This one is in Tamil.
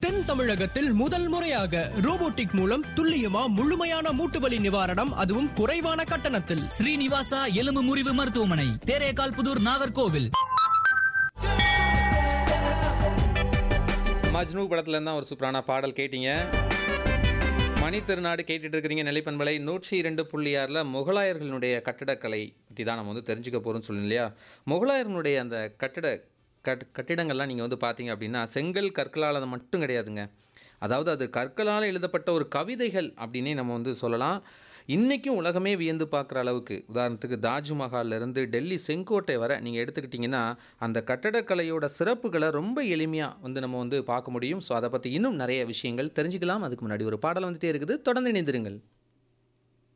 தென் தமிழகத்தில் முதல் முறையாக ரோபோட்டிக் மூலம் துல்லியமா முழுமையான மூட்டுவலி நிவாரணம் அதுவும் குறைவான கட்டணத்தில் ஸ்ரீனிவாசா எலும்பு முறிவு மருத்துவமனை தேரேகால் புதூர் நாகர்கோவில் மஜ்னு படத்துல இருந்தா ஒரு சூப்பரான பாடல் கேட்டீங்க மணி திருநாடு கேட்டுட்டு இருக்கிறீங்க நிலைப்பண்பலை நூற்றி இரண்டு புள்ளி ஆறில் முகலாயர்களுடைய கட்டடக்கலை பற்றி தான் நம்ம வந்து தெரிஞ்சுக்க போகிறோம்னு சொல்லணும் இல்லையா முகலாயர்களுடைய அந்த கட்டட கட் கட்டிடங்கள்லாம் நீங்கள் வந்து பார்த்தீங்க அப்படின்னா செங்கல் கற்களால் அது மட்டும் கிடையாதுங்க அதாவது அது கற்களால் எழுதப்பட்ட ஒரு கவிதைகள் அப்படின்னே நம்ம வந்து சொல்லலாம் இன்றைக்கும் உலகமே வியந்து பார்க்குற அளவுக்கு உதாரணத்துக்கு தாஜ்மஹால்ல இருந்து டெல்லி செங்கோட்டை வரை நீங்கள் எடுத்துக்கிட்டிங்கன்னா அந்த கட்டடக்கலையோட சிறப்புகளை ரொம்ப எளிமையாக வந்து நம்ம வந்து பார்க்க முடியும் ஸோ அதை பற்றி இன்னும் நிறைய விஷயங்கள் தெரிஞ்சுக்கலாம் அதுக்கு முன்னாடி ஒரு பாடல் வந்துட்டே இருக்குது தொடர்ந்து இணைந்திருங்கள்